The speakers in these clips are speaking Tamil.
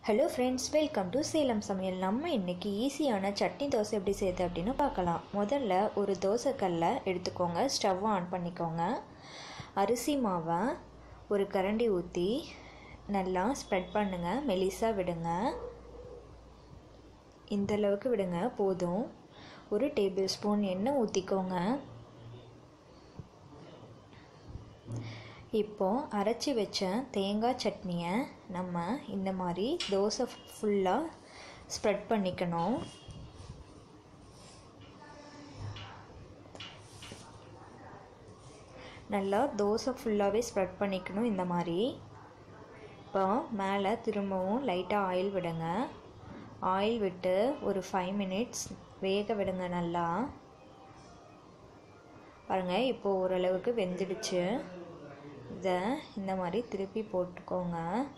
hello friends welcome to Salem சமையல் நம்ம இன்றைக்கி ஈஸியான சட்னி தோசை எப்படி செய்யுது அப்படின்னு பார்க்கலாம் முதல்ல ஒரு தோசைக்கல்லை எடுத்துக்கோங்க ஸ்டவ் ஆன் பண்ணிக்கோங்க அரிசி மாவை ஒரு கரண்டி ஊற்றி நல்லா ஸ்ப்ரெட் பண்ணுங்கள் மெலிசாக விடுங்க இந்த அளவுக்கு விடுங்க போதும் ஒரு டேபிள் ஸ்பூன் எண்ணெய் ஊற்றிக்கோங்க இப்போது அரைச்சி வச்ச தேங்காய் சட்னியை நம்ம இந்த மாதிரி தோசை ஃபுல்லாக ஸ்ப்ரெட் பண்ணிக்கணும் நல்லா தோசை ஃபுல்லாகவே ஸ்ப்ரெட் பண்ணிக்கணும் இந்த மாதிரி இப்போ மேலே திரும்பவும் லைட்டாக ஆயில் விடுங்க ஆயில் விட்டு ஒரு ஃபைவ் மினிட்ஸ் வேக விடுங்க நல்லா பாருங்கள் இப்போது ஓரளவுக்கு வெந்துடுச்சு இதை இந்த மாதிரி திருப்பி போட்டுக்கோங்க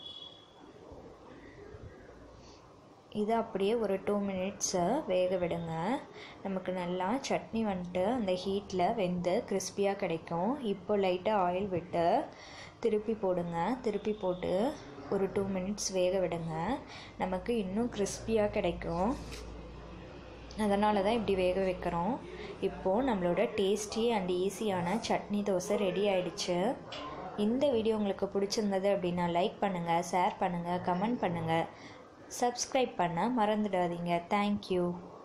இதை அப்படியே ஒரு டூ மினிட்ஸை வேக விடுங்க நமக்கு நல்லா சட்னி வந்துட்டு அந்த ஹீட்டில் வெந்து கிறிஸ்பியாக கிடைக்கும் இப்போ லைட்டாக ஆயில் விட்டு திருப்பி போடுங்க திருப்பி போட்டு ஒரு டூ மினிட்ஸ் வேக விடுங்க நமக்கு இன்னும் கிறிஸ்பியாக கிடைக்கும் அதனால தான் இப்படி வேக வைக்கிறோம் இப்போது நம்மளோட டேஸ்டி அண்ட் ஈஸியான சட்னி தோசை ரெடி ஆயிடுச்சு இந்த வீடியோ உங்களுக்கு பிடிச்சிருந்தது அப்படின்னா லைக் பண்ணுங்கள் ஷேர் பண்ணுங்கள் கமெண்ட் பண்ணுங்கள் சப்ஸ்கிரைப் பண்ண மறந்துடாதீங்க தேங்க்யூ